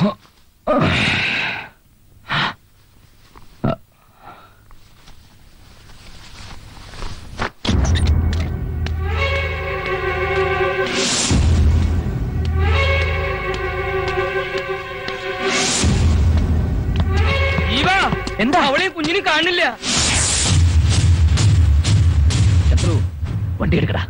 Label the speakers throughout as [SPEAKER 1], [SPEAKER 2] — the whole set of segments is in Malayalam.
[SPEAKER 1] എന്താ അവളെ കുഞ്ഞിനും കാണില്ല
[SPEAKER 2] ശത്രു വണ്ടി എടുക്കടാ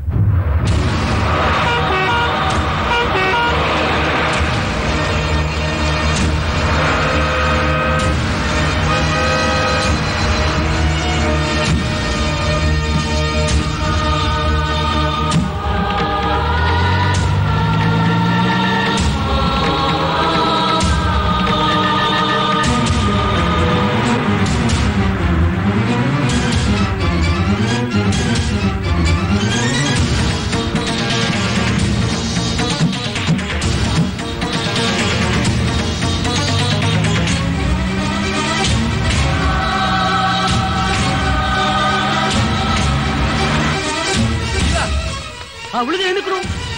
[SPEAKER 1] അവള് ദേ നിക്കണു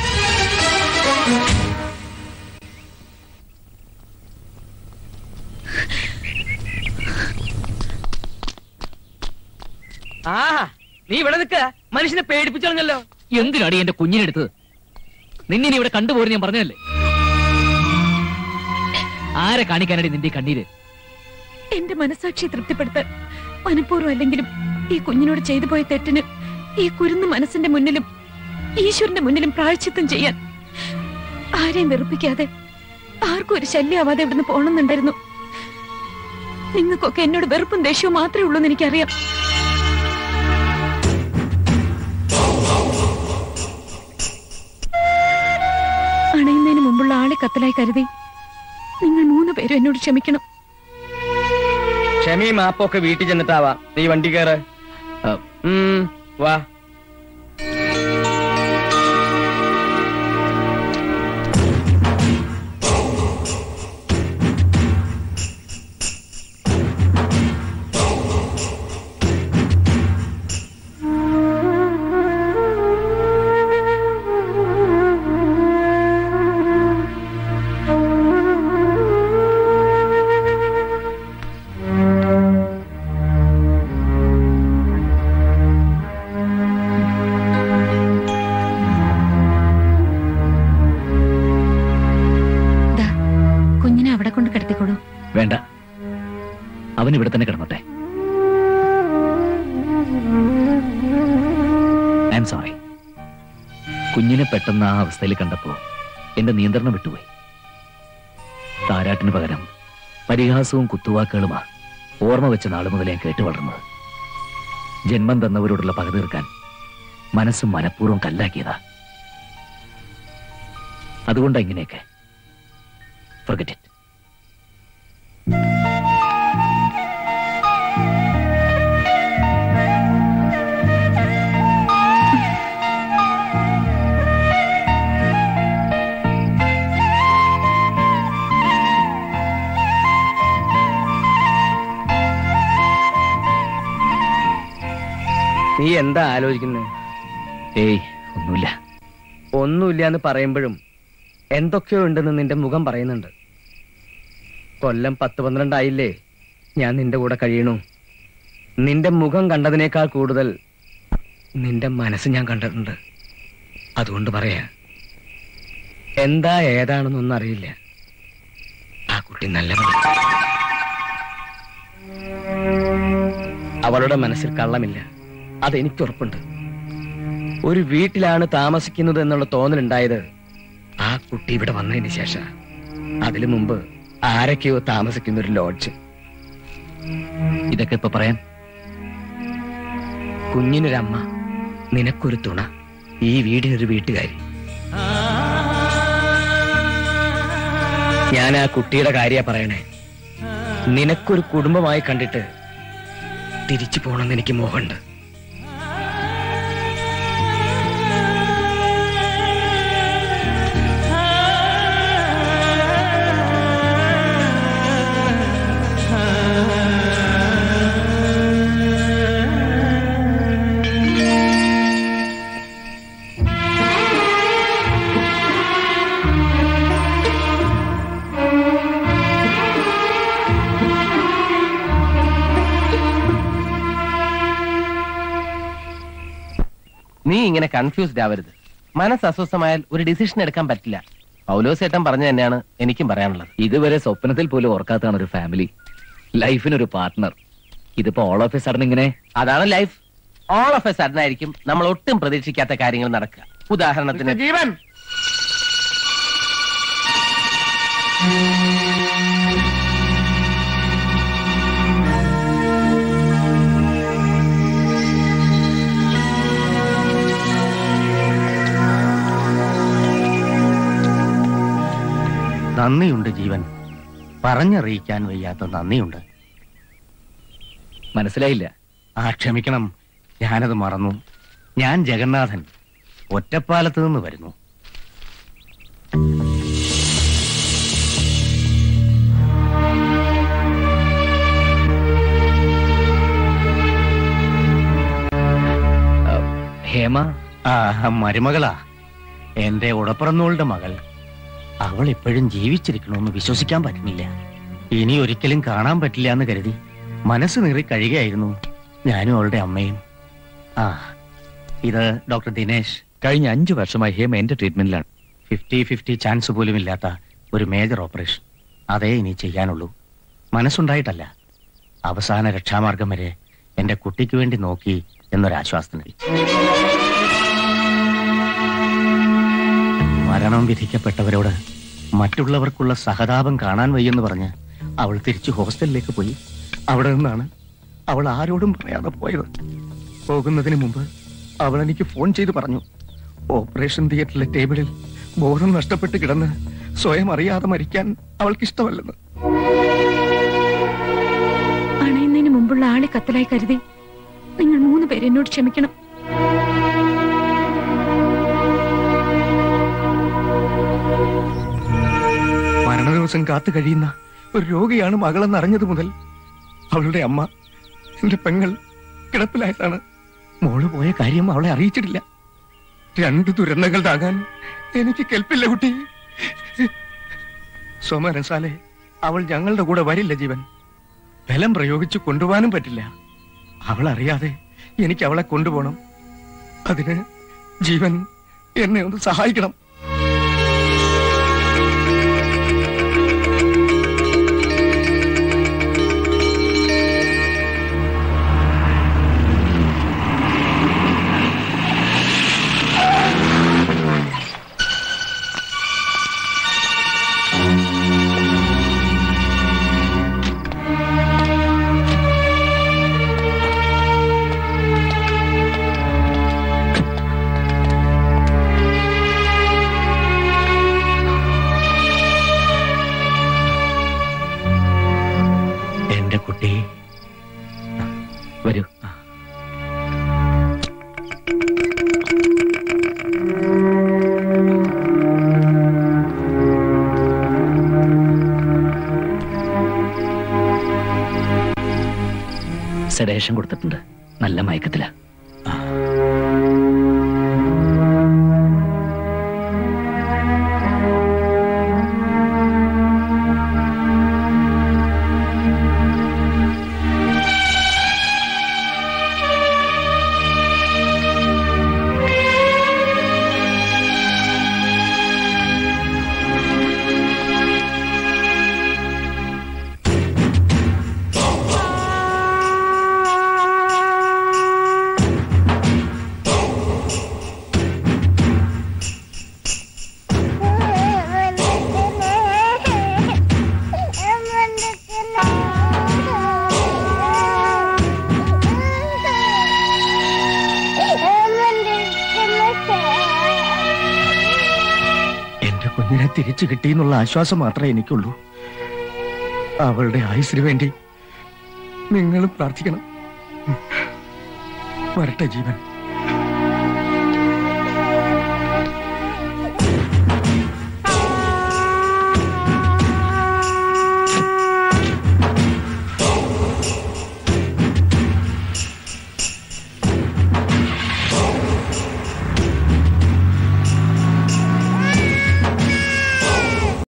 [SPEAKER 1] ആ നീ ഇവിടെ നിക്ക മനുഷ്യനെ പേടിപ്പിച്ചോളഞ്ഞല്ലോ
[SPEAKER 2] എന്തിനാടി എന്റെ കുഞ്ഞിനെടുത്തത് നിന്നെ ഇനി ഇവിടെ കണ്ടുപോരും ഞാൻ പറഞ്ഞതല്ലേ ആരെ കാണിക്കാനടി നിന്റെ ഈ കണ്ണീര്
[SPEAKER 3] എന്റെ മനസാക്ഷി തൃപ്തിപ്പെടുത്താൻ മനഃപൂർവ്വം അല്ലെങ്കിലും ഈ കുഞ്ഞിനോട് ചെയ്തു പോയ തെറ്റിന് ഈ കുരുന്നു മനസ്സിന്റെ മുന്നിലും ഈശ്വരന്റെ മുന്നിലും പ്രായച്ചിത്തം ചെയ്യാൻ ആരെയും വെറുപ്പിക്കാതെ ആർക്കും ഒരു ശല്യമാവാതെ ഇവിടുന്ന് പോകണമെന്നുണ്ടായിരുന്നു നിങ്ങൾക്കൊക്കെ എന്നോട് വെറുപ്പും ദേഷ്യവും മാത്രമേ ഉള്ളൂ എന്ന് എനിക്കറിയാം അണയുന്നതിന് മുമ്പുള്ള ആളെ കത്തലായി കരുതി നിങ്ങൾ മൂന്ന് പേരും എന്നോട് ക്ഷമിക്കണം
[SPEAKER 1] ക്ഷമയും മാപ്പൊക്കെ വീട്ടിൽ ചെന്നിട്ടാവാ നീ വണ്ടി കയറ് ഉം, വാ
[SPEAKER 3] ദാ, കുഞ്ഞിനെ അവിടെ കൊണ്ട് കിടത്തിക്കോളൂ
[SPEAKER 2] വേണ്ട അവൻ ഇവിടെ തന്നെ കിടന്നോട്ടെ ഐ എം സോറി കുഞ്ഞിനെ പെട്ടെന്ന് ആ അവസ്ഥയിൽ കണ്ടപ്പോ എന്റെ നിയന്ത്രണം വിട്ടുപോയി താരാട്ടിന് പകരം പരിഹാസവും കുത്തുവാക്കുകളുമാ ഓർമ്മ വെച്ച നാളു മുതൽ ഞാൻ കേട്ടു വളർന്നത് ജന്മം തന്നവരോടുള്ള പക തീർക്കാൻ മനസ്സ് മനഃപൂർവ്വം കല്ലാക്കിയതാ അതുകൊണ്ടാ ഇങ്ങനെയൊക്കെ forget it
[SPEAKER 1] നീ എന്താ ആലോചിക്കുന്നത്
[SPEAKER 2] ഏയ് ഒന്നുമില്ല
[SPEAKER 1] ഒന്നുമില്ല എന്ന് പറയുമ്പോഴും എന്തൊക്കെയോ ഉണ്ടെന്ന് നിന്റെ മുഖം പറയുന്നുണ്ട് കൊല്ലം പത്ത് പന്ത്രണ്ടായില്ലേ ഞാൻ നിന്റെ കൂടെ കഴിയണു നിന്റെ മുഖം കണ്ടതിനേക്കാൾ കൂടുതൽ നിന്റെ മനസ്സ് ഞാൻ കണ്ടിട്ടുണ്ട് അതുകൊണ്ട് പറയാ എന്താ ഏതാണെന്നൊന്നും അറിയില്ല ആ കുട്ടി നല്ലവളാ അവളുടെ മനസ്സിൽ കള്ളമില്ല അതെനിക്ക് ഉറപ്പുണ്ട് ഒരു വീട്ടിലാണ് താമസിക്കുന്നത് എന്നുള്ള തോന്നലുണ്ടായത് ആ കുട്ടി ഇവിടെ വന്നതിന് ശേഷം അതിനു മുമ്പ് ആരൊക്കെയോ താമസിക്കുന്ന ഒരു ലോഡ്ജ്
[SPEAKER 2] ഇതൊക്കെ ഇപ്പൊ പറയാൻ
[SPEAKER 1] കുഞ്ഞിനൊരമ്മ നിനക്കൊരു തുണ ഈ വീടിനൊരു വീട്ടുകാരി ഞാൻ ആ കുട്ടിയുടെ കാര്യ പറയണേ നിനക്കൊരു കുടുംബമായി കണ്ടിട്ട് തിരിച്ചു പോകണമെന്ന് എനിക്ക് മോഹമുണ്ട്
[SPEAKER 4] ഇങ്ങനെ കൺഫ്യൂസ്ഡ് ആവരുത് മനസ്സ് അസ്വസ്ഥമായാൽ ഒരു ഡിസിഷൻ എടുക്കാൻ പറ്റില്ല പൗലോസ് ഏട്ടൻ പറഞ്ഞു തന്നെയാണ് എനിക്കും പറയാനുള്ളത്
[SPEAKER 2] ഇതുവരെ സ്വപ്നത്തിൽ പോലും ഓർക്കാത്തതാണ് ഒരു ഫാമിലി ലൈഫിനൊരു പാർട്ട്ണർ ഇതിപ്പോ ഓൾ ഓഫ് എ സഡൻ ഇങ്ങനെ
[SPEAKER 4] അതാണ് life all of a sudden ആയിരിക്കും നമ്മൾ ഒട്ടും പ്രതീക്ഷിക്കാത്ത കാര്യങ്ങൾ നടക്കുക ഉദാഹരണത്തിന്
[SPEAKER 1] ജീവൻ
[SPEAKER 5] നന്ദിയുണ്ട് ജീവൻ പറഞ്ഞറിയിക്കാൻ വയ്യാത്ത നന്ദിയുണ്ട്
[SPEAKER 2] മനസ്സിലായില്ല
[SPEAKER 5] ആ ക്ഷമിക്കണം ഞാനത് മറന്നു ഞാൻ ജഗന്നാഥൻ ഒറ്റപ്പാലത്ത് നിന്ന് വരുന്നു
[SPEAKER 2] ആ, ഹേമ
[SPEAKER 5] ആ മരുമകളാ എന്റെ ഉടപ്പിറന്നോളുടെ മകൾ അവൾ ഇപ്പോഴും ജീവിച്ചിരിക്കണമെന്ന് വിശ്വസിക്കാൻ പറ്റുന്നില്ല ഇനി ഒരിക്കലും കാണാൻ പറ്റില്ല എന്ന് കരുതി മനസ്സ് നീറി കഴിയുകയായിരുന്നു ഞാനും അവളുടെ അമ്മയും ആ ഇത് ഡോക്ടർ ദിനേശ്
[SPEAKER 2] കഴിഞ്ഞ അഞ്ചു വർഷമായി ഹേമ എന്റെ ട്രീറ്റ്മെന്റിലാണ്
[SPEAKER 5] ഫിഫ്റ്റി ഫിഫ്റ്റി ചാൻസ് പോലും ഇല്ലാത്ത ഒരു മേജർ ഓപ്പറേഷൻ അതേ ഇനി ചെയ്യാനുള്ളൂ മനസ്സുണ്ടായിട്ടല്ല അവസാന രക്ഷാമാർഗം വരെ എന്റെ കുട്ടിക്ക് വേണ്ടി നോക്കി എന്നൊരാശ്വാസത്തിന് മരണം വിധിക്കപ്പെട്ടവരോട് മറ്റുള്ളവർക്കുള്ള സഹതാപം കാണാൻ വയ്യെന്ന് പറഞ്ഞ് അവൾ തിരിച്ചു ഹോസ്റ്റലിലേക്ക് പോയി അവിടെ നിന്നാണ് അവൾ ആരോടും പറയാതെ പോയത് പോകുന്നതിന് മുമ്പ് അവൾ എനിക്ക് ഫോൺ ചെയ്ത് പറഞ്ഞു ഓപ്പറേഷൻ തിയേറ്ററിലെ ടേബിളിൽ ബോധം നഷ്ടപ്പെട്ട് കിടന്ന് സ്വയം അറിയാതെ മരിക്കാൻ അവൾക്ക് ഇഷ്ടമല്ലെന്ന്
[SPEAKER 3] അണയുന്നതിന് മുമ്പുള്ള ആളെ കത്തലായി കരുതി നിങ്ങൾ മൂന്ന് പേര് എന്നോട് ക്ഷമിക്കണം
[SPEAKER 5] മരണദിവസം കാത്തു കഴിയുന്ന ഒരു രോഗിയാണ് മകളെന്ന് അറിഞ്ഞത് മുതൽ അവളുടെ അമ്മ എന്റെ പെങ്ങൾ കിടപ്പിലായതാണ് മോള് പോയ കാര്യം അവളെ അറിയിച്ചിട്ടില്ല രണ്ട് ദുരന്തങ്ങൾ താങ്ങാൻ എനിക്ക് കെൽപ്പില്ല കുട്ടി സോമരസാലെ അവൾ ഞങ്ങളുടെ കൂടെ വരില്ല ജീവൻ ബലം പ്രയോഗിച്ച് കൊണ്ടുപോകാനും പറ്റില്ല അവൾ അറിയാതെ എനിക്ക് അവളെ കൊണ്ടുപോകണം അതിന് ജീവൻ എന്നെ ഒന്ന് സഹായിക്കണം എന്റെ കുട്ടി
[SPEAKER 2] വരൂ സെഡേഷൻ കൊടുത്തിട്ടുണ്ട് നല്ല മയക്കത്തില
[SPEAKER 5] എന്റെ കുഞ്ഞിനെ തിരിച്ചു കിട്ടിയെന്നുള്ള ആശ്വാസം മാത്രമേ എനിക്കുള്ളൂ അവളുടെ ആയുസിന് വേണ്ടി നിങ്ങളും പ്രാർത്ഥിക്കണം വരട്ടെ ജീവൻ